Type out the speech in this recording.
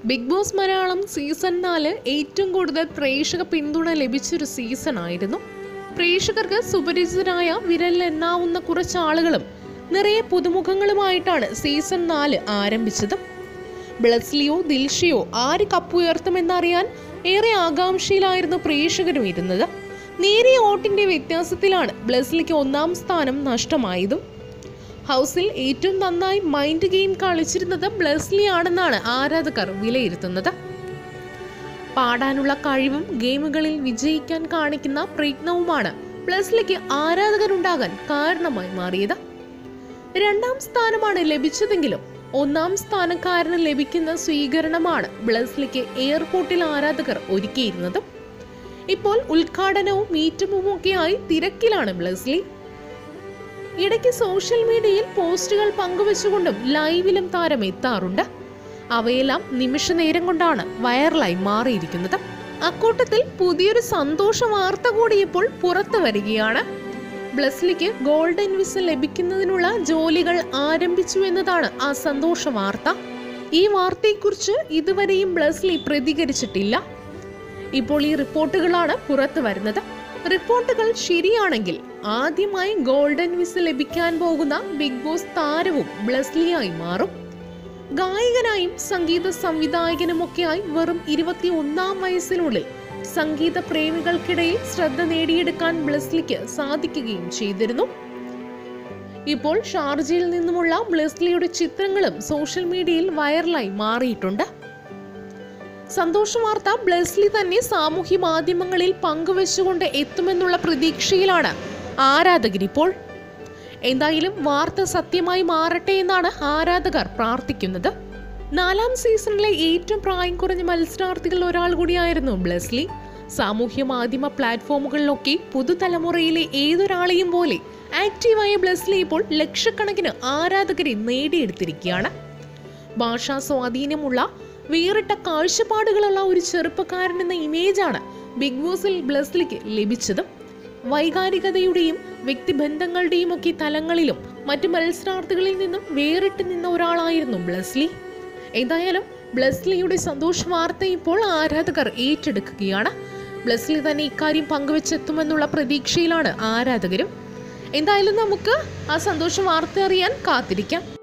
big boss Malayalam season നാല് ഏറ്റവും കൂടുതൽ പ്രേക്ഷക പിന്തുണ ലഭിച്ചൊരു സീസൺ ആയിരുന്നു പ്രേക്ഷകർക്ക് സുപരിചിതരായ വിരലിലെണ്ണാവുന്ന കുറച്ച് ആളുകളും നിറയെ പുതുമുഖങ്ങളുമായിട്ടാണ് സീസൺ നാല് ആരംഭിച്ചത് ബ്ലസ്ലിയോ ദിൽഷയോ ആര് കപ്പുയർത്തുമെന്നറിയാൻ ഏറെ ആകാംക്ഷയിലായിരുന്നു പ്രേക്ഷകരും ഇരുന്നത് നേരിയ വോട്ടിന്റെ വ്യത്യാസത്തിലാണ് ബ്ലസ്ലിക്ക് ഒന്നാം സ്ഥാനം നഷ്ടമായതും ഹൗസിൽ ഏറ്റവും നന്നായി മൈൻഡ് ഗെയിം കളിച്ചിരുന്നത് ബ്ലസ്ലി ആണെന്നാണ് ആരാധകർ വിലയിരുത്തുന്നത് പാടാനുള്ള കഴിവും ഗെയിമുകളിൽ വിജയിക്കാൻ കാണിക്കുന്ന പ്രയത്നവുമാണ് ബ്ലസ്ലിക്ക് ആരാധകരുണ്ടാകാൻ കാരണമായി മാറിയത് രണ്ടാം സ്ഥാനമാണ് ലഭിച്ചതെങ്കിലും ഒന്നാം സ്ഥാനക്കാരന് ലഭിക്കുന്ന സ്വീകരണമാണ് ബ്ലസ്ലിക്ക് എയർപോർട്ടിൽ ആരാധകർ ഒരുക്കിയിരുന്നത് ഇപ്പോൾ ഉദ്ഘാടനവും മീറ്റുമുമൊക്കെയായി തിരക്കിലാണ് ബ്ലസ്ലി ഇടയ്ക്ക് സോഷ്യൽ മീഡിയയിൽ പോസ്റ്റുകൾ പങ്കുവെച്ചുകൊണ്ടും ലൈവിലും താരം എത്താറുണ്ട് അവയെല്ലാം നിമിഷ നേരം കൊണ്ടാണ് വൈറലായി മാറിയിരിക്കുന്നത് അക്കൂട്ടത്തിൽ പുതിയൊരു സന്തോഷ വാർത്ത കൂടി ഇപ്പോൾ പുറത്തു വരികയാണ് ബ്ലസ്ലിക്ക് ഗോൾഡൻ വിസ ലഭിക്കുന്നതിനുള്ള ജോലികൾ ആരംഭിച്ചു എന്നതാണ് ആ സന്തോഷ വാർത്ത ഈ വാർത്തയെക്കുറിച്ച് ഇതുവരെയും ബ്ലസ്ലി പ്രതികരിച്ചിട്ടില്ല ഇപ്പോൾ ഈ റിപ്പോർട്ടുകളാണ് പുറത്തു വരുന്നത് റിപ്പോർട്ടുകൾ ശരിയാണെങ്കിൽ ആദ്യമായി ഗോൾഡൻ വിസ ലഭിക്കാൻ പോകുന്ന ബിഗ് ബോസ് താരവും ബ്ലസ്ലിയായി മാറും ഗായകനായും സംഗീത സംവിധായകനുമൊക്കെയായി വെറും ഇരുപത്തി ഒന്നാം വയസ്സിനുള്ളിൽ സംഗീത പ്രേമികൾക്കിടയിൽ ശ്രദ്ധ നേടിയെടുക്കാൻ ബ്ലസ്ലിക്ക് സാധിക്കുകയും ചെയ്തിരുന്നു ഇപ്പോൾ ഷാർജയിൽ നിന്നുമുള്ള ബ്ലസ്ലിയുടെ ചിത്രങ്ങളും സോഷ്യൽ മീഡിയയിൽ വൈറലായി മാറിയിട്ടുണ്ട് സന്തോഷ വാർത്ത ബ്ലെസ്ലി തന്നെ സാമൂഹ്യ മാധ്യമങ്ങളിൽ പങ്കുവെച്ചുകൊണ്ട് എത്തുമെന്നുള്ള പ്രതീക്ഷയിലാണ് ആരാധകരിപ്പോൾ എന്തായാലും വാർത്ത സത്യമായി മാറട്ടെ എന്നാണ് ആരാധകർ പ്രാർത്ഥിക്കുന്നത് നാലാം സീസണിലെ ഏറ്റവും പ്രായം കുറഞ്ഞ മത്സരാർത്ഥികളിൽ ഒരാൾ കൂടിയായിരുന്നു ബ്ലെസ്ലി സാമൂഹ്യ മാധ്യമ പ്ലാറ്റ്ഫോമുകളിലൊക്കെ പുതുതലമുറയിലെ ഏതൊരാളെയും പോലെ ആക്റ്റീവായ ബ്ലെസ്ലി ഇപ്പോൾ ലക്ഷക്കണക്കിന് ആരാധകരെ നേടിയെടുത്തിരിക്കുകയാണ് ഭാഷാ സ്വാധീനമുള്ള വേറിട്ട കാഴ്ചപ്പാടുകളുള്ള ഒരു ചെറുപ്പക്കാരൻ എന്ന ഇമേജാണ് ബിഗ് ബോസിൽ ബ്ലസ്ലിക്ക് ലഭിച്ചത് വൈകാരികതയുടെയും വ്യക്തിബന്ധങ്ങളുടെയും ഒക്കെ തലങ്ങളിലും മറ്റു മത്സരാർത്ഥികളിൽ നിന്നും വേറിട്ട് നിന്ന ഒരാളായിരുന്നു ബ്ലസ്ലി എന്തായാലും ബ്ലസ്ലിയുടെ സന്തോഷ വാർത്ത ഇപ്പോൾ ആരാധകർ ഏറ്റെടുക്കുകയാണ് ബ്ലസ്ലി തന്നെ ഇക്കാര്യം പങ്കുവെച്ചെത്തുമെന്നുള്ള പ്രതീക്ഷയിലാണ് ആരാധകരും എന്തായാലും നമുക്ക് ആ സന്തോഷ വാർത്ത അറിയാൻ കാത്തിരിക്കാം